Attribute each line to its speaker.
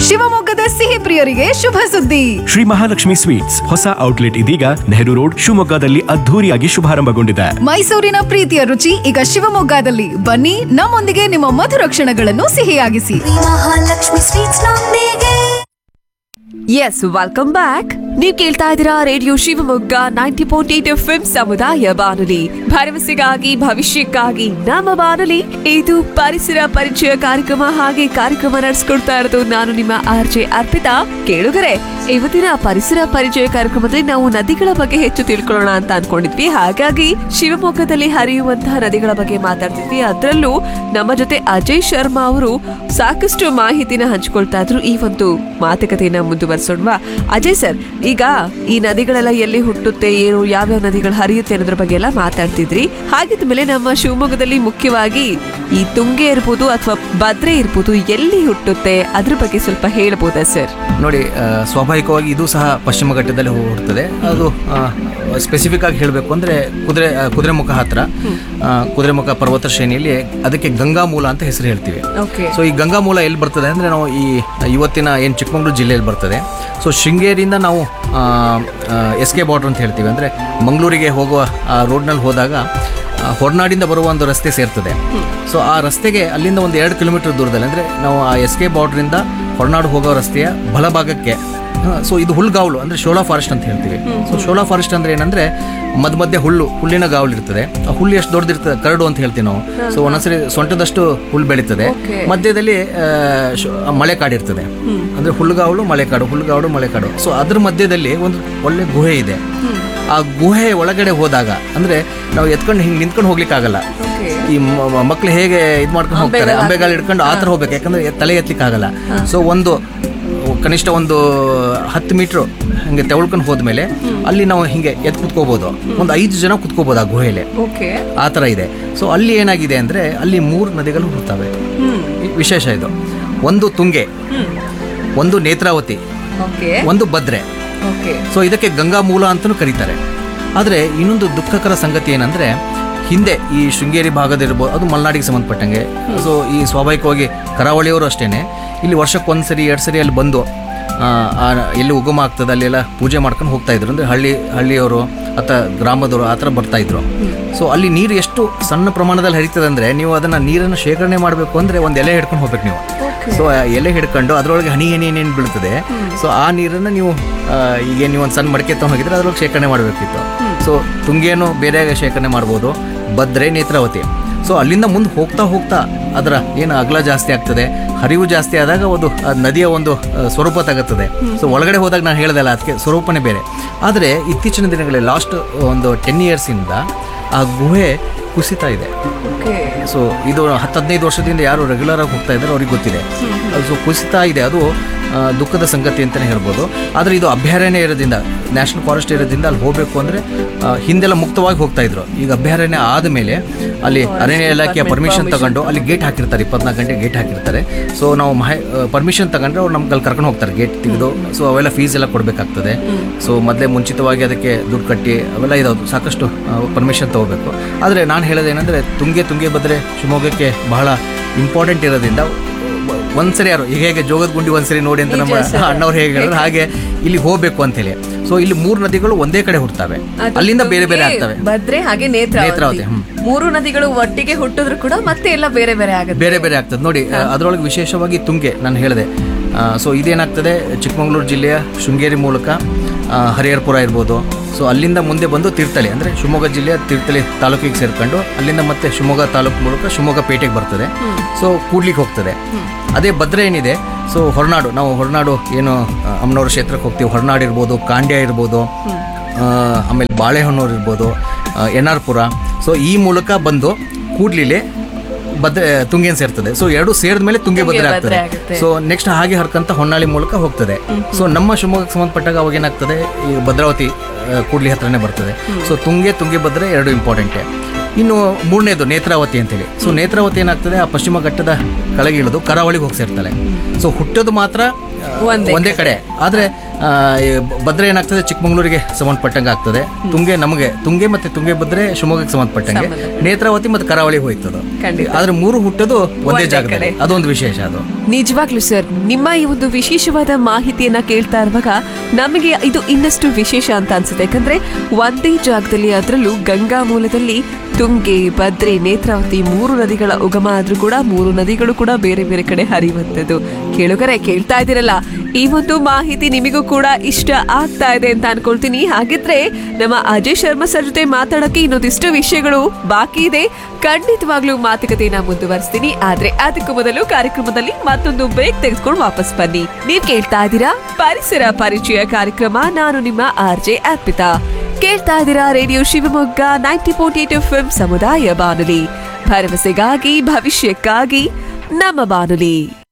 Speaker 1: ಶಿವಮೊಗ್ಗದ ಸಿಹಿ ಪ್ರಿಯರಿಗೆ ಶುಭ ಸುದ್ದಿ
Speaker 2: ಶ್ರೀ ಮಹಾಲಕ್ಷ್ಮಿ ಸ್ವೀಟ್ಸ್ ಹೊಸ ಔಟ್ಲೆಟ್ ಇದೀಗ ನೆಹರು ರೋಡ್ ಶಿವಮೊಗ್ಗದಲ್ಲಿ ಅದ್ಧೂರಿಯಾಗಿ ಶುಭಾರಂಭಗೊಂಡಿದೆ
Speaker 1: ಮೈಸೂರಿನ ಪ್ರೀತಿಯ ರುಚಿ ಈಗ ಶಿವಮೊಗ್ಗದಲ್ಲಿ ಬನ್ನಿ ನಮ್ಮೊಂದಿಗೆ ನಿಮ್ಮ ಮಧುರ ಕ್ಷಣಗಳನ್ನು ಸಿಹಿಯಾಗಿಸಿ
Speaker 3: ಮಹಾಲಕ್ಷ್ಮಿ ಸ್ವೀಟ್ಸ್ ನೊಂದಿಗೆ
Speaker 4: ಎಸ್ ವೆಲ್ಕಮ್ ಬ್ಯಾಕ್ ನೀವು ಕೇಳ್ತಾ ಇದ್ದೀರಾ radio Shivamogga ninety point eight F ಸಮುದಾಯ ಬಾನುಲಿ ಭರವಸೆಗಾಗಿ ಭವಿಷ್ಯಕ್ಕಾಗಿ ನಮ್ಮ ಬಾನುಲಿ ಇದು ಪರಿಸರ ಪರಿಚಯ ಕಾರ್ಯಕ್ರಮ ಹಾಗೆ ಕಾರ್ಯಕ್ರಮ ನಡೆಸ್ಕೊಡ್ತಾ ಇರೋದು ನಾನು ನಿಮ್ಮ ಆರ್ ಜೆ ಅರ್ಪಿತಾ ಕೇಳುಗರೆ ಇವತ್ತಿನ ಪರಿಸರ ಪರಿಚಯ ಕಾರ್ಯಕ್ರಮದಲ್ಲಿ ನಾವು ನದಿಗಳ ಬಗ್ಗೆ ಹೆಚ್ಚು ತಿಳ್ಕೊಳ್ಳೋಣ ಅಂತ ಅನ್ಕೊಂಡಿದ್ವಿ ಹಾಗಾಗಿ ಶಿವಮೊಗ್ಗದಲ್ಲಿ ಹರಿಯುವಂತಹ ನದಿಗಳ ಬಗ್ಗೆ ಮಾತಾಡ್ತಿದ್ವಿ ಅದರಲ್ಲೂ ನಮ್ಮ ಜೊತೆ ಅಜಯ್ ಶರ್ಮಾ ಅವರು ಸಾಕಷ್ಟು ಮಾಹಿತಿನ ಹಂಚ್ಕೊಳ್ತಾ ಇದ್ರು ಈ ಒಂದು ಮಾತುಕತೆಯನ್ನ ಮುಂದುವರಿಸೋಣವಾ ಅಜಯ್ ಸರ್ ಈಗ ಈ ನದಿಗಳೆಲ್ಲ ಎಲ್ಲಿ ಹುಟ್ಟುತ್ತೆ ಏನು ಯಾವ್ಯಾವ ನದಿಗಳು ಹರಿಯುತ್ತೆ ಅನ್ನೋದ್ರ ಬಗ್ಗೆ ಎಲ್ಲ ಮಾತಾಡ್ತಿದ್ರಿ ಹಾಗಿದ್ಮೇಲೆ ನಮ್ಮ ಶಿವಮೊಗ್ಗದಲ್ಲಿ ಮುಖ್ಯವಾಗಿ ಈ ತುಂಗೆ ಇರ್ಬೋದು ಅಥವಾ ಭದ್ರೆ ಇರ್ಬೋದು ಎಲ್ಲಿ ಹುಟ್ಟುತ್ತೆ ಅದ್ರ ಬಗ್ಗೆ ಸ್ವಲ್ಪ ಹೇಳ್ಬೋದಾ ಸರ್
Speaker 5: ನೋಡಿ ಆ, ಸ್ವಾಭಾವಿಕವಾಗಿ ಇದು ಸಹ ಪಶ್ಚಿಮ ಘಟ್ಟದಲ್ಲಿ ಹುಟ್ಟುತ್ತದೆ ಅದು ಸ್ಪೆಸಿಫಿಕ್ ಆಗಿ ಹೇಳಬೇಕು ಅಂದರೆ ಕುದುರೆ ಆ, ಕುದುರೆಮುಖ ಹತ್ರ ಆ, ಕುದುರೆಮುಖ ಪರ್ವತ ಶ್ರೇಣಿಯಲ್ಲಿ ಅದಕ್ಕೆ ಗಂಗಾ ಮೂಲ ಅಂತ ಹೆಸರು ಹೇಳ್ತೀವಿ
Speaker 4: ಓಕೆ
Speaker 5: ಸೊ ಈ ಗಂಗಾ ಮೂಲ ಎಲ್ಲಿ ಬರ್ತದೆ ಅಂದರೆ ನಾವು ಈ ಇವತ್ತಿನ ಏನು ಚಿಕ್ಕಮಗಳೂರು ಜಿಲ್ಲೆಯಲ್ಲಿ ಬರ್ತದೆ ಸೊ ಶೃಂಗೇರಿಯಿಂದ ನಾವು ಎಸ್ ಕೆ ಬಾರ್ಡರ್ ಅಂತ ಹೇಳ್ತೀವಿ ಅಂದರೆ ಮಂಗಳೂರಿಗೆ ಹೋಗುವ ಆ ರೋಡ್ನಲ್ಲಿ ಹೋದಾಗ ಆ, ಹೊರನಾಡಿಂದ ಬರುವ ಒಂದು ರಸ್ತೆ ಸೇರ್ತದೆ ಸೊ ಆ ರಸ್ತೆಗೆ ಅಲ್ಲಿಂದ ಒಂದು ಎರಡು ಕಿಲೋಮೀಟರ್ ದೂರದಲ್ಲಿ ಅಂದರೆ ನಾವು ಆ ಎಸ್ ಕೆ ಬಾರ್ಡ್ರಿಂದ ಹೊರನಾಡು ಹೋಗೋ ರಸ್ತೆಯ ಬಲಭಾಗಕ್ಕೆ ಸೊ ಇದು ಹುಲ್ಗಾವಲು ಅಂದರೆ ಶೋಲಾ ಫಾರೆಸ್ಟ್ ಅಂತ ಹೇಳ್ತೀವಿ ಸೊ ಶೋಲಾ ಫಾರೆಸ್ಟ್ ಅಂದ್ರೆ ಏನಂದ್ರೆ ಮಧ್ಯ ಮಧ್ಯೆ ಹುಲ್ಲು ಹುಲ್ಲಿನ ಗಾವಲು ಇರ್ತದೆ ಆ ಹುಲ್ಲು ಎಷ್ಟು ದೊಡ್ಡದಿರ್ತದೆ ಕರಡು ಅಂತ ಹೇಳ್ತೀವಿ ನಾವು ಸೊ ಒಂದೊಂದ್ಸರಿ ಸೊಂಟದಷ್ಟು ಹುಲ್ಲು ಬೆಳೀತದೆ ಮಧ್ಯದಲ್ಲಿ ಆ, ಶ್- ಮಳೆಕಾಡು ಇರ್ತದೆ ಅಂದ್ರೆ ಹುಲ್ಲುಗಾವಲು ಮಳೆಕಾಡು ಹುಲ್ಲುಗಾವಲು ಮಳೆಕಾಡು ಸೊ ಅದ್ರ ಮಧ್ಯದಲ್ಲಿ ಒಂದು ಒಳ್ಳೆ ಗುಹೆ ಇದೆ ಆ ಗುಹೆ ಒಳಗಡೆ ಹೋದಾಗ ಅಂದ್ರೆ ನಾವು ಎತ್ಕೊಂಡು ಹಿಂಗೆ ನಿಂತ್ಕೊಂಡು ಹೋಗ್ಲಿಕ್ಕೆ ಆಗಲ್ಲ ಈ ಮಕ್ಕಳು ಹೇಗೆ ಇದು ಮಾಡ್ಕೊಂಡು ಹೋಗ್ತಾರೆ ಅಂಬೆಗಾಲು ಹಿಡ್ಕೊಂಡು ಆ ಥರ ಹೋಗ್ಬೇಕು ಯಾಕಂದ್ರೆ ಎ- ತಲೆ ಎತ್ತಲಿಕ್ಕೆ ಆಗಲ್ಲ ಸೊ ಒಂದು ಕನಿಷ್ಠ ಒಂದು ಹತ್ತು ಮೀಟ್ರು ಹಿಂಗೆ ತೆವಳ್ಕೊಂಡು ಹೋದ್ಮೇಲೆ ಅಲ್ಲಿ ನಾವು ಹಿಂಗೆ ಎದ್ದು ಕುತ್ಕೋಬಹುದು ಒಂದು ಐದು ಜನ ಕುತ್ಕೋಬಹುದು ಆ ಗುಹೆಯಲ್ಲಿ
Speaker 4: ಓಕೆ
Speaker 5: ಆ ಥರ ಇದೆ ಸೊ ಅಲ್ಲಿ ಏನಾಗಿದೆ ಅಂದರೆ ಅಲ್ಲಿ ಮೂರು ನದಿಗಳು ಹುಡ್ತವೆ ಈ ವಿಶೇಷ ಇದು ಒಂದು ತುಂಗೆ ಒಂದು ನೇತ್ರಾವತಿ
Speaker 4: ಓಕೆ
Speaker 5: ಒಂದು ಭದ್ರೆ
Speaker 4: ಓಕೆ
Speaker 5: ಸೊ ಇದಕ್ಕೆ ಗಂಗಾ ಮೂಲ ಅಂತಲೂ ಕರೀತಾರೆ ಆದರೆ ಇನ್ನೊಂದು ದುಃಖಕರ ಸಂಗತಿ ಏನಂದರೆ ಹಿಂದೆ ಈ ಶೃಂಗೇರಿ ಭಾಗದಿರ್ಬೋದು ಅದು ಮಲೆನಾಡಿಗೆ ಸಂಬಂಧಪಟ್ಟಂಗೆ ಸೊ ಈ ಸ್ವಾಭಾವಿಕವಾಗಿ ಕರಾವಳಿಯವರು ಅಷ್ಟೇ ಇಲ್ಲಿ ವರ್ಷಕ್ಕೊಂದ್ಸರಿ ಎರಡು ಸರಿ ಅಲ್ಲಿ ಬಂದು ಆ, ಆ ಎಲ್ಲಿ ಉಗಮ ಆಗ್ತದೆ ಅಲ್ಲೆಲ್ಲ ಪೂಜೆ ಮಾಡ್ಕೊಂಡು ಹೋಗ್ತಾ ಇದ್ರು ಅಂದರೆ ಹಳ್ಳಿ ಹಳ್ಳಿಯವರು ಅಥವಾ ಗ್ರಾಮದವರು ಆ ಥರ ಬರ್ತಾ ಇದ್ರು ಸೊ ಅಲ್ಲಿ ನೀರು ಎಷ್ಟು ಸಣ್ಣ ಪ್ರಮಾಣದಲ್ಲಿ ಹರಿತದೆ ಅಂದರೆ ನೀವು ಅದನ್ನು ನೀರನ್ನು ಶೇಖರಣೆ ಮಾಡಬೇಕು ಅಂದರೆ ಒಂದು ಎಲೆ ಹಿಡ್ಕೊಂಡು ಹೋಗ್ಬೇಕು ನೀವು ಸೊ ಆ ಎಲೆ ಹಿಡ್ಕೊಂಡು ಅದರೊಳಗೆ ಹನಿ ಹನಿ ಏನೇನು ಬೀಳ್ತದೆ ಸೊ ಆ ನೀರನ್ನು ನೀವು ಆ, ಈಗ ನೀವು ಒಂದು ಸಣ್ಣ ಮಡಿಕೆ ತಗೊಂಡು ಹೋಗಿದ್ರೆ ಅದ್ರೊಳಗೆ ಶೇಖರಣೆ ಮಾಡಬೇಕಿತ್ತು ಸೊ ತುಂಗೇನು ಬೇರೆ ಶೇಖರಣೆ ಮಾಡ್ಬೋದು ಭದ್ರೆ ನೇತ್ರಾವತಿ ಸೊ ಅಲ್ಲಿಂದ ಮುಂದೆ ಹೋಗ್ತಾ ಹೋಗ್ತಾ ಅದರ ಏನು ಅಗಲ ಜಾಸ್ತಿ ಆಗ್ತದೆ ಹರಿವು ಜಾಸ್ತಿ ಆದಾಗ ಒಂದು ಆ ನದಿಯ ಒಂದು ಆ, ಸ್ವರೂಪ ತಗುತ್ತದೆ ಸೊ ಒಳಗಡೆ ಹೋದಾಗ ನಾನು ಹೇಳ್ದಲ್ಲ ಅದಕ್ಕೆ ಸ್ವರೂಪನೇ ಬೇರೆ ಆದರೆ ಇತ್ತೀಚಿನ ದಿನಗಳಲ್ಲಿ ಲಾಸ್ಟ್ ಒಂದು ಟೆನ್ ಇಯರ್ಸಿಂದ ಆ ಗುಹೆ ಕುಸಿತಾ ಇದೆ
Speaker 4: ಓಕೆ
Speaker 5: ಸೊ ಇದು ಹತ್ತು ಹದಿನೈದು ವರ್ಷದಿಂದ ಯಾರು ರೆಗ್ಯುಲರ್ ಆಗಿ ಹೋಗ್ತಾ ಇದ್ದಾರೆ ಅವ್ರಿಗೆ ಗೊತ್ತಿದೆ ಸೊ ಕುಸಿತಾ ಇದೆ ಅದು ಆ, ದುಃಖದ ಸಂಗತಿ ಅಂತಲೇ ಹೇಳ್ಬೋದು ಆದರೆ ಇದು ಅಭಯಾರಣ್ಯ ಇರೋದ್ರಿಂದ ನ್ಯಾಷನಲ್ ಫಾರೆಸ್ಟ್ ಇರೋದ್ರಿಂದ ಅಲ್ಲಿ ಹೋಗಬೇಕು ಅಂದರೆ ಹಿಂದೆಲ್ಲ ಮುಕ್ತವಾಗಿ ಹೋಗ್ತಾ ಇದ್ರು ಈಗ ಅಭಯಾರಣ್ಯ ಆದಮೇಲೆ ಅಲ್ಲಿ ಅರಣ್ಯ ಇಲಾಖೆಯ ಪರ್ಮಿಷನ್ ತಗೊಂಡು ಅಲ್ಲಿ ಗೇಟ್ ಹಾಕಿರ್ತಾರೆ ಇಪ್ಪತ್ನಾಲ್ಕು ಗಂಟೆ ಗೇಟ್ ಹಾಕಿರ್ತಾರೆ ಸೊ ನಾವು ಮಹೆ ಪರ್ಮಿಷನ್ ತಗೊಂಡ್ರೆ ಅವ್ರು ನಮ್ಗೆ ಅಲ್ಲಿ ಕರ್ಕೊಂಡು ಹೋಗ್ತಾರೆ ಗೇಟ್ ತೆಗೆದು ಸೊ ಅವೆಲ್ಲ ಫೀಸ್ ಎಲ್ಲ ಕೊಡಬೇಕಾಗ್ತದೆ ಸೊ ಮೊದಲೇ ಮುಂಚಿತವಾಗಿ ಅದಕ್ಕೆ ದುಡ್ಡು ಕಟ್ಟಿ ಅವೆಲ್ಲ ಇದಾವೆ ಸಾಕಷ್ಟು ಪರ್ಮಿಷನ್ ತಗೋಬೇಕು ಆದರೆ ನಾನು ಹೇಳೋದೇನೆಂದರೆ ತುಂಗೆ ತುಂಗೆ ಬದ್ರೆ ಶಿವಮೊಗ್ಗಕ್ಕೆ ಬಹಳ ಇಂಪಾರ್ಟೆಂಟ್ ಇರೋದ್ರಿಂದ ಒ- ಒಂದ್ಸರಿ ಯಾರು ಈಗ ಹೇಗೆ ಜೋಗದ ಗುಂಡಿ ಒಂದ್ಸರಿ ನೋಡಿ ಅಂತ ನಮ್ಮ ಅಣ್ಣವ್ರು ಹೇಗೆ ಹೇಳಿದ್ರು ಹಾಗೆ ಇಲ್ಲಿ ಹೋಗ್ಬೇಕು ಅಂತ ಹೇಳಿ ಸೊ ಇಲ್ಲಿ ಮೂರು ನದಿಗಳು ಒಂದೇ ಕಡೆ ಹುಡ್ತವೆ ಅಲ್ಲಿಂದ ಬೇರೆ ಬೇರೆ ಆಗ್ತವೆ
Speaker 4: ಭದ್ರೆ ಹಾಗೆ ನೇತ್ರಾವತಿ
Speaker 5: ನೇತ್ರಾವತಿ, ಹ್ಮ್.
Speaker 4: ಮೂರು ನದಿಗಳು ಒಟ್ಟಿಗೆ ಹುಟ್ಟಿದ್ರು ಕೂಡ ಮತ್ತೆ ಎಲ್ಲ ಬೇರೆ ಬೇರೆ ಆಗುತ್ತೆ
Speaker 5: ಬೇರೆ ಬೇರೆ ಆಗ್ತದೆ ನೋಡಿ ಅದರೊಳಗೆ ವಿಶೇಷವಾಗಿ ತುಂಗೆ ನಾನು ಹೇಳಿದೆ ಸೊ ಇದೇನಾಗ್ತದೆ ಚಿಕ್ಕಮಗಳೂರು ಜಿಲ್ಲೆಯ ಶೃಂಗೇರಿ ಮೂಲಕ ಆ, ಹರಿಹರಪುರ ಇರ್ಬೋದು ಸೊ ಅಲ್ಲಿಂದ ಮುಂದೆ ಬಂದು ತೀರ್ಥಹಳ್ಳಿ ಅಂದರೆ ಶಿವಮೊಗ್ಗ ಜಿಲ್ಲೆಯ ತೀರ್ಥಹಳ್ಳಿ ತಾಲೂಕಿಗೆ ಸೇರ್ಕೊಂಡು ಅಲ್ಲಿಂದ ಮತ್ತೆ ಶಿವಮೊಗ್ಗ ತಾಲೂಕು ಮೂಲಕ ಶಿವಮೊಗ್ಗ ಪೇಟೆಗೆ ಬರ್ತದೆ ಸೊ ಕೂಡ್ಲಿಕ್ಕೆ ಹೋಗ್ತದೆ ಅದೇ ಭದ್ರೆ ಏನಿದೆ ಸೊ ಹೊರನಾಡು ನಾವು ಹೊರನಾಡು ಏನು ಆ, ಅಮ್ಮನವ್ರ ಕ್ಷೇತ್ರಕ್ಕೆ ಹೋಗ್ತೀವಿ ಹೊರನಾಡು ಇರ್ಬೋದು ಕಾಂಡ್ಯ ಇರ್ಬೋದು ಆ, ಆಮೇಲೆ ಬಾಳೆಹೊನ್ನೂರು ಇರ್ಬೋದು ಎನ್ ಆರ್ ಪುರ ಸೊ ಈ ಮೂಲಕ ಬಂದು ಕೂಡ್ಲಿಲೆ ಭದ್ರೆ ತುಂಗೇನ್ ಸೇರ್ತದೆ ಸೊ ಎರಡು ಸೇರಿದ ಮೇಲೆ ತುಂಗೆ ಭದ್ರೆ ಆಗ್ತದೆ ಸೊ ನೆಕ್ಸ್ಟ್ ಹಾಗೆ ಹರ್ಕಂತ ಹೊನ್ನಾಳಿ ಮೂಲಕ ಹೋಗ್ತದೆ ಸೊ ನಮ್ಮ ಶಿವಮೊಗ್ಗಕ್ಕೆ ಸಂಬಂಧಪಟ್ಟಾಗ ಅವಾಗ ಏನಾಗ್ತದೆ ಈ ಭದ್ರಾವತಿ ಆ, ಕೂಡ್ಲಿ ಹತ್ರನೇ ಬರ್ತದೆ ಸೊ ತುಂಗೆ ತುಂಗೆ ಭದ್ರೆ ಎರಡು ಇಂಪಾರ್ಟೆಂಟೆ ಇನ್ನು ಮೂರನೇದು ನೇತ್ರಾವತಿ ಅಂತೇಳಿ ಸೊ ನೇತ್ರಾವತಿ ಏನಾಗ್ತದೆ ಆ ಪಶ್ಚಿಮ ಘಟ್ಟದ ಕೆಳಗೆ ಇಳಿದು ಕರಾವಳಿಗೆ ಹೋಗಿ ಸೇರ್ತಾಳೆ ಸೊ ಹುಟ್ಟೋದು ಮಾತ್ರ ಆ,
Speaker 4: ಒಂದೇ
Speaker 5: ಒಂದೇ ಕಡೆ ಆದ್ರೆ ಆ, ಈ ಭದ್ರೆ ಏನಾಗ್ತದೆ ಚಿಕ್ಕಮಗಳೂರಿಗೆ ಸಂಬಂಧಪಟ್ಟಂಗೆ ಆಗ್ತದೆ ತುಂಗೆ ನಮಗೆ ತುಂಗೆ ಮತ್ತೆ ತುಂಗೆ ಭದ್ರೆ ಶಿವಮೊಗ್ಗಕ್ಕೆ ಸಂಬಂಧಪಟ್ಟಂಗೆ ನೇತ್ರಾವತಿ ಮತ್ತು ಕರಾವಳಿ ಹೋಯ್ತದು
Speaker 4: ಖಂಡಿತ.
Speaker 5: ಆದ್ರೆ ಮೂರು ಹುಟ್ಟೋದು ಒಂದೇ
Speaker 4: ಒಂದೇ
Speaker 5: ಜಾಗದಲ್ಲಿ
Speaker 4: ಕಡೆ.
Speaker 5: ಅದೊಂದು ವಿಶೇಷ ಅದು
Speaker 4: ನಿಜವಾಗ್ಲೂ ಸರ್ ನಿಮ್ಮ ಈ ಒಂದು ವಿಶೇಷವಾದ ಮಾಹಿತಿಯನ್ನ ಕೇಳ್ತಾ ಇರುವಾಗ ನಮಗೆ ಇದು ಇನ್ನಷ್ಟು ವಿಶೇಷ ಅಂತ ಅನ್ಸುತ್ತೆ ಯಾಕಂದ್ರೆ ಒಂದೇ ಜಾಗದಲ್ಲಿ ಅದರಲ್ಲೂ ಗಂಗಾ ಮೂಲದಲ್ಲಿ ತುಂಗೆ ಭದ್ರೆ ನೇತ್ರಾವತಿ ಮೂರು ನದಿಗಳ ಉಗಮ ಆದ್ರೂ ಕೂಡ ಮೂರು ನದಿಗಳು ಕೂಡ ಬೇರೆ ಬೇರೆ ಕಡೆ ಹರಿಯುವಂಥದ್ದು ಕೇಳುಗರೆ ಕೇಳ್ತಾ ಇದ್ದೀರಲ್ಲ ಈ ಒಂದು ಮಾಹಿತಿ ನಿಮಗೂ ಕೂಡ ಇಷ್ಟ ಆಗ್ತಾ ಇದೆ ಅಂತ ಅನ್ಕೊಳ್ತೀನಿ ಹಾಗಿದ್ರೆ ನಮ್ಮ ಅಜಯ್ ಶರ್ಮಾ ಸರ್ ಜೊತೆ ಮಾತಾಡೋಕೆ ಇನ್ನೊಂದಿಷ್ಟು ವಿಷಯಗಳು ಬಾಕಿ ಇದೆ ಖಂಡಿತವಾಗ್ಲೂ ಮಾತುಕತೆನ ಮುಂದುವರಿಸ್ತೀನಿ ಆದ್ರೆ ಅದಕ್ಕೂ ಮೊದಲು ಕಾರ್ಯಕ್ರಮದಲ್ಲಿ ಮತ್ತೊಂದು ಬ್ರೇಕ್ ತೆಗೆದುಕೊಂಡು ವಾಪಸ್ ಬನ್ನಿ ನೀವ್ ಕೇಳ್ತಾ ಇದ್ದೀರಾ ಪರಿಸರ ಪರಿಚಯ ಕಾರ್ಯಕ್ರಮ ನಾನು ನಿಮ್ಮ ಆರ್ ಜೆ ಅರ್ಪಿತಾ ಕೇಳ್ತಾ ಇದ್ದೀರಾ radio Shivamogga ninety point eight F ಸಮುದಾಯ ಬಾನುಲಿ ಭರವಸೆಗಾಗಿ ಭವಿಷ್ಯಕ್ಕಾಗಿ ನಮ್ಮ ಬಾನುಲಿ